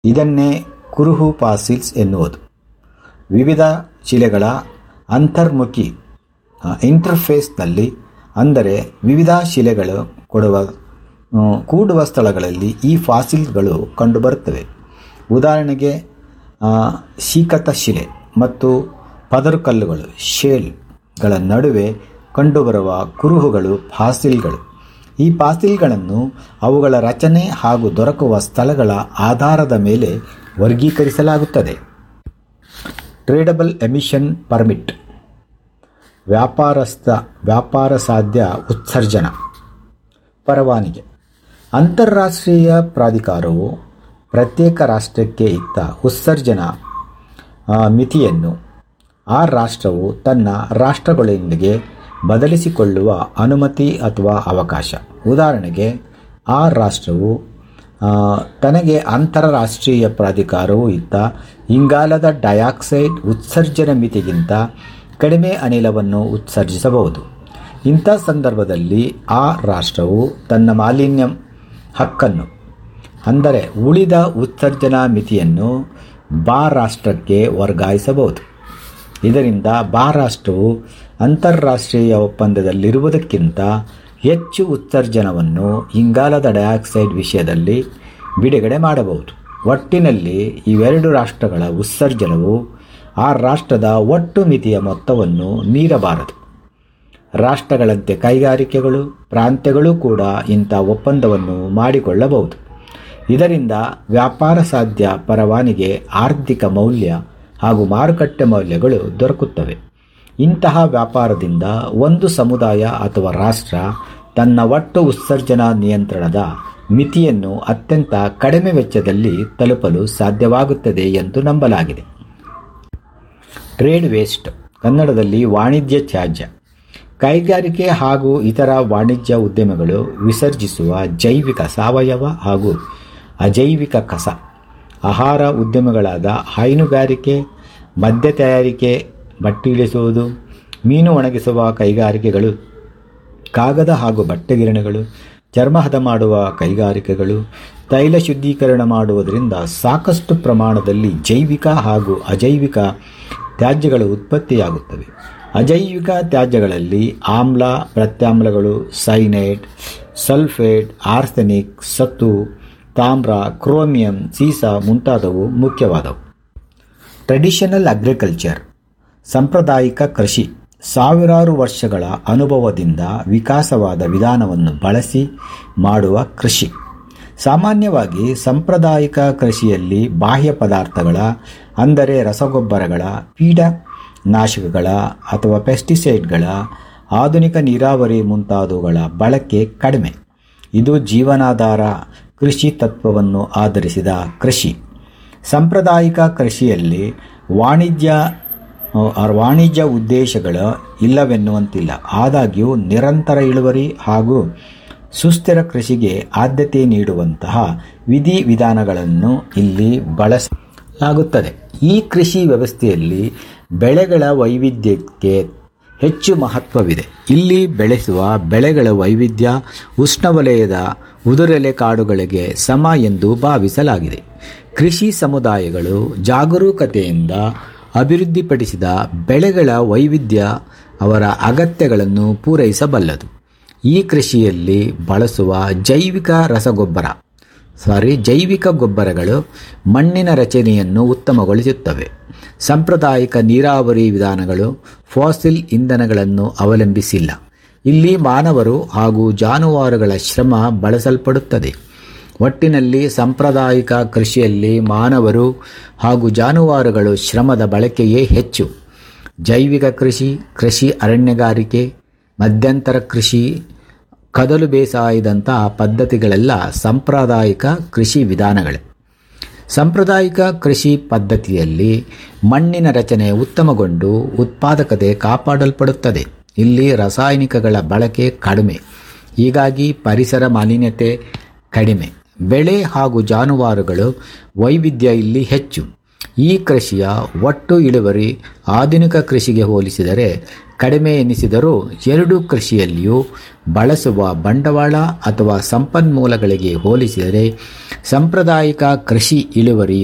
ಇದನ್ನೇ ಕುರುಹು ಫಾಸಿಲ್ಸ್ ಎನ್ನುವುದು ವಿವಿಧ ಶಿಲೆಗಳ ಅಂತರ್ಮುಖಿ ಇಂಟರ್ಫೇಸ್ನಲ್ಲಿ ಅಂದರೆ ವಿವಿಧ ಶಿಲೆಗಳು ಕೊಡುವ ಆ, ಕೂಡುವ ಸ್ಥಳಗಳಲ್ಲಿ ಈ ಫಾಸಿಲ್ಗಳು ಕಂಡುಬರುತ್ತವೆ ಉದಾಹರಣೆಗೆ ಆ, ಶೀಕತ ಶಿಲೆ ಮತ್ತು ಪದರುಕಲ್ಲುಗಳು ಶೇಲ್ಗಳ ನಡುವೆ ಕಂಡುಬರುವ ಕುರುಹುಗಳು ಫಾಸಿಲ್ಗಳು ಈ ಫಾಸಿಲ್ಗಳನ್ನು ಅವುಗಳ ರಚನೆ ಹಾಗೂ ದೊರಕುವ ಸ್ಥಳಗಳ ಆಧಾರದ ಮೇಲೆ ವರ್ಗೀಕರಿಸಲಾಗುತ್ತದೆ ಟ್ರೇಡಬಲ್ ಎಮಿಷನ್ ಪರ್ಮಿಟ್ ವ್ಯಾಪಾರಸ್ಥ ವ್ಯಾಪಾರ ಸಾಧ್ಯ ಉತ್ಸರ್ಜನ ಪರವಾನಿಗೆ ಅಂತಾರಾಷ್ಟ್ರೀಯ ಪ್ರಾಧಿಕಾರವು ಪ್ರತ್ಯೇಕ ರಾಷ್ಟ್ರಕ್ಕೆ ಇತ್ತ ಉತ್ಸರ್ಜನಾ ಆ, ಮಿತಿಯನ್ನು ಆ ರಾಷ್ಟ್ರವು ತನ್ನ ರಾಷ್ಟ್ರಗಳೊಂದಿಗೆ ಬದಲಿಸಿಕೊಳ್ಳುವ ಅನುಮತಿ ಅಥವಾ ಅವಕಾಶ ಉದಾಹರಣೆಗೆ ಆ ರಾಷ್ಟ್ರವು ಆ, ತನಗೆ ಅಂತಾರಾಷ್ಟ್ರೀಯ ಪ್ರಾಧಿಕಾರವು ಇತ್ತ ಇಂಗಾಲದ ಡೈಆಕ್ಸೈಡ್ ಉತ್ಸರ್ಜನೆ ಮಿತಿಗಿಂತ ಕಡಿಮೆ ಅನಿಲವನ್ನು ಉತ್ಸರ್ಜಿಸಬಹುದು ಇಂಥ ಸಂದರ್ಭದಲ್ಲಿ ಆ ರಾಷ್ಟ್ರವು ತನ್ನ ಮಾಲಿನ್ಯ ಹಕ್ಕನ್ನು ಅಂದರೆ ಉಳಿದ ಉತ್ಸರ್ಜನಾ ಮಿತಿಯನ್ನು ಬಾ ರಾಷ್ಟ್ರಕ್ಕೆ ವರ್ಗಾಯಿಸಬಹುದು ಇದರಿಂದ ಬಾ ರಾಷ್ಟ್ರವು ಅಂತಾರಾಷ್ಟ್ರೀಯ ಒಪ್ಪಂದದಲ್ಲಿರುವುದಕ್ಕಿಂತ ಹೆಚ್ಚು ಉತ್ಸರ್ಜನವನ್ನು ಇಂಗಾಲದ ಡೈಆಕ್ಸೈಡ್ ವಿಷಯದಲ್ಲಿ ಬಿಡುಗಡೆ ಮಾಡಬಹುದು ಒಟ್ಟಿನಲ್ಲಿ ಇವೆರಡು ರಾಷ್ಟ್ರಗಳ ಉತ್ಸರ್ಜನವು ಆ ರಾಷ್ಟ್ರದ ಒಟ್ಟು ಮಿತಿಯ ಮೊತ್ತವನ್ನು ಮೀರಬಾರದು ರಾಷ್ಟ್ರಗಳಂತೆ ಕೈಗಾರಿಕೆಗಳು ಪ್ರಾಂತ್ಯಗಳು ಕೂಡ ಇಂಥ ಒಪ್ಪಂದವನ್ನು ಮಾಡಿಕೊಳ್ಳಬಹುದು ಇದರಿಂದ ವ್ಯಾಪಾರ ಸಾಧ್ಯ ಪರವಾನಿಗೆ ಆರ್ಥಿಕ ಮೌಲ್ಯ ಹಾಗೂ ಮಾರುಕಟ್ಟೆ ಮೌಲ್ಯಗಳು ದೊರಕುತ್ತವೆ ಇಂತಹ ವ್ಯಾಪಾರದಿಂದ ಒಂದು ಸಮುದಾಯ ಅಥವಾ ರಾಷ್ಟ್ರ ತನ್ನ ಒಟ್ಟು ಉತ್ಸರ್ಜನಾ ನಿಯಂತ್ರಣದ ಮಿತಿಯನ್ನು ಅತ್ಯಂತ ಕಡಿಮೆ ವೆಚ್ಚದಲ್ಲಿ ತಲುಪಲು ಸಾಧ್ಯವಾಗುತ್ತದೆ ಎಂದು ನಂಬಲಾಗಿದೆ ಟ್ರೇಡ್ ವೇಸ್ಟ್ ಕನ್ನಡದಲ್ಲಿ ವಾಣಿಜ್ಯ ತ್ಯಾಜ್ಯ ಕೈಗಾರಿಕೆ ಹಾಗೂ ಇತರ ವಾಣಿಜ್ಯ ಉದ್ಯಮಗಳು ವಿಸರ್ಜಿಸುವ ಜೈವಿಕ ಸಾವಯವ ಹಾಗೂ ಅಜೈವಿಕ ಕಸ ಆಹಾರ ಉದ್ಯಮಗಳಾದ ಹೈನುಗಾರಿಕೆ ಮದ್ಯ ತಯಾರಿಕೆ ಬಟ್ಟೆ ಇಳಿಸುವುದು ಮೀನು ಒಣಗಿಸುವ ಕೈಗಾರಿಕೆಗಳು ಕಾಗದ ಹಾಗೂ ಬಟ್ಟೆ ಗಿರಣಿಗಳು ಚರ್ಮ ಹದ ಮಾಡುವ ಕೈಗಾರಿಕೆಗಳು ತೈಲ ಶುದ್ಧೀಕರಣ ಮಾಡುವುದರಿಂದ ಸಾಕಷ್ಟು ಪ್ರಮಾಣದಲ್ಲಿ ಜೈವಿಕ ಹಾಗೂ ಅಜೈವಿಕ ತ್ಯಾಜ್ಯಗಳು ಉತ್ಪತ್ತಿಯಾಗುತ್ತವೆ ಅಜೈವಿಕ ತ್ಯಾಜ್ಯಗಳಲ್ಲಿ ಆಮ್ಲ ಪ್ರತ್ಯಾಮ್ಲಗಳು ಸೈನೈಡ್ ಸಲ್ಫೇಟ್ ಆರ್ಸೆನಿಕ್ ಸತ್ತು ತಾಮ್ರ ಕ್ರೋಮಿಯಂ ಸೀಸ ಮುಂತಾದವು ಮುಖ್ಯವಾದವು ಟ್ರೆಡಿಷನಲ್ ಅಗ್ರಿಕಲ್ಚರ್ ಸಾಂಪ್ರದಾಯಿಕ ಕೃಷಿ ಸಾವಿರಾರು ವರ್ಷಗಳ ಅನುಭವದಿಂದ ವಿಕಾಸವಾದ ವಿಧಾನವನ್ನು ಬಳಸಿ ಮಾಡುವ ಕೃಷಿ ಸಾಮಾನ್ಯವಾಗಿ ಸಾಂಪ್ರದಾಯಿಕ ಕೃಷಿಯಲ್ಲಿ ಬಾಹ್ಯ ಪದಾರ್ಥಗಳ ಅಂದರೆ ರಸಗೊಬ್ಬರಗಳ ಕೀಟನಾಶಕಗಳ ಅಥವಾ ಪೆಸ್ಟಿಸೈಡ್ಗಳ ಆಧುನಿಕ ನೀರಾವರಿ ಮುಂತಾದವುಗಳ ಬಳಕೆ ಕಡಿಮೆ ಇದು ಜೀವನಾಧಾರ ಕೃಷಿ ತತ್ವವನ್ನು ಆಧರಿಸಿದ ಕೃಷಿ ಸಾಂಪ್ರದಾಯಿಕ ಕೃಷಿಯಲ್ಲಿ ವಾಣಿಜ್ಯ ಆ, ವಾಣಿಜ್ಯ ಉದ್ದೇಶಗಳ ಇಲ್ಲವೆನ್ನುವಂತಿಲ್ಲ ಆದಾಗ್ಯೂ ನಿರಂತರ ಇಳುವರಿ ಹಾಗೂ ಸುಸ್ಥಿರ ಕೃಷಿಗೆ ಆದ್ಯತೆ ನೀಡುವಂತಹ ವಿಧಿವಿಧಾನಗಳನ್ನು ಇಲ್ಲಿ ಬಳಸಲಾಗುತ್ತದೆ ಈ ಕೃಷಿ ವ್ಯವಸ್ಥೆಯಲ್ಲಿ ಬೆಳೆಗಳ ವೈವಿಧ್ಯಕ್ಕೆ ಹೆಚ್ಚು ಮಹತ್ವವಿದೆ ಇಲ್ಲಿ ಬೆಳೆಸುವ ಬೆಳೆಗಳ ವೈವಿಧ್ಯ ಉಷ್ಣವಲಯದ ಉದುರೆಲೆ ಕಾಡುಗಳಿಗೆ ಸಮ ಎಂದು ಭಾವಿಸಲಾಗಿದೆ ಕೃಷಿ ಸಮುದಾಯಗಳು ಜಾಗರೂಕತೆಯಿಂದ ಅಭಿವೃದ್ಧಿಪಡಿಸಿದ ಬೆಳೆಗಳ ವೈವಿಧ್ಯ ಅವರ ಅಗತ್ಯಗಳನ್ನು ಪೂರೈಸಬಲ್ಲದು ಈ ಕೃಷಿಯಲ್ಲಿ ಬಳಸುವ ಜೈವಿಕ ರಸಗೊಬ್ಬರ ಸಾರಿ ಜೈವಿಕ ಗೊಬ್ಬರಗಳು ಮಣ್ಣಿನ ರಚನೆಯನ್ನು ಉತ್ತಮಗೊಳಿಸುತ್ತವೆ ಸಾಂಪ್ರದಾಯಿಕ ನೀರಾವರಿ ವಿಧಾನಗಳು ಫಾಸಿಲ್ ಇಂಧನಗಳನ್ನು ಅವಲಂಬಿಸಿಲ್ಲ ಇಲ್ಲಿ ಮಾನವರು ಹಾಗೂ ಜಾನುವಾರುಗಳ ಶ್ರಮ ಬಳಸಲ್ಪಡುತ್ತದೆ ಒಟ್ಟಿನಲ್ಲಿ ಸಾಂಪ್ರದಾಯಿಕ ಕೃಷಿಯಲ್ಲಿ ಮಾನವರು ಹಾಗೂ ಜಾನುವಾರುಗಳು ಶ್ರಮದ ಬಳಕೆಯೇ ಹೆಚ್ಚು ಜೈವಿಕ ಕೃಷಿ ಕೃಷಿ ಅರಣ್ಯಗಾರಿಕೆ ಮಧ್ಯಂತರ ಕೃಷಿ ಕದಲು ಬೇಸಾಯದಂತಹ ಪದ್ಧತಿಗಳೆಲ್ಲ ಸಾಂಪ್ರದಾಯಿಕ ಕೃಷಿ ವಿಧಾನಗಳೇ ಸಾಂಪ್ರದಾಯಿಕ ಕೃಷಿ ಪದ್ಧತಿಯಲ್ಲಿ ಮಣ್ಣಿನ ರಚನೆ ಉತ್ತಮಗೊಂಡು ಉತ್ಪಾದಕತೆ ಕಾಪಾಡಲ್ಪಡುತ್ತದೆ ಇಲ್ಲಿ ರಾಸಾಯನಿಕಗಳ ಬಳಕೆ ಕಡಿಮೆ ಹೀಗಾಗಿ ಪರಿಸರ ಮಾಲಿನ್ಯತೆ ಕಡಿಮೆ ಬೆಳೆ ಹಾಗೂ ಜಾನುವಾರುಗಳು ವೈವಿಧ್ಯ ಇಲ್ಲಿ ಹೆಚ್ಚು ಈ ಕೃಷಿಯ ಒಟ್ಟು ಇಳುವರಿ ಆಧುನಿಕ ಕೃಷಿಗೆ ಹೋಲಿಸಿದರೆ ಕಡಿಮೆ ಎನಿಸಿದರೂ ಎರಡೂ ಕೃಷಿಯಲ್ಲಿಯೂ ಬಳಸುವ ಬಂಡವಾಳ ಅಥವಾ ಸಂಪನ್ಮೂಲಗಳಿಗೆ ಹೋಲಿಸಿದರೆ ಸಾಂಪ್ರದಾಯಿಕ ಕೃಷಿ ಇಳುವರಿ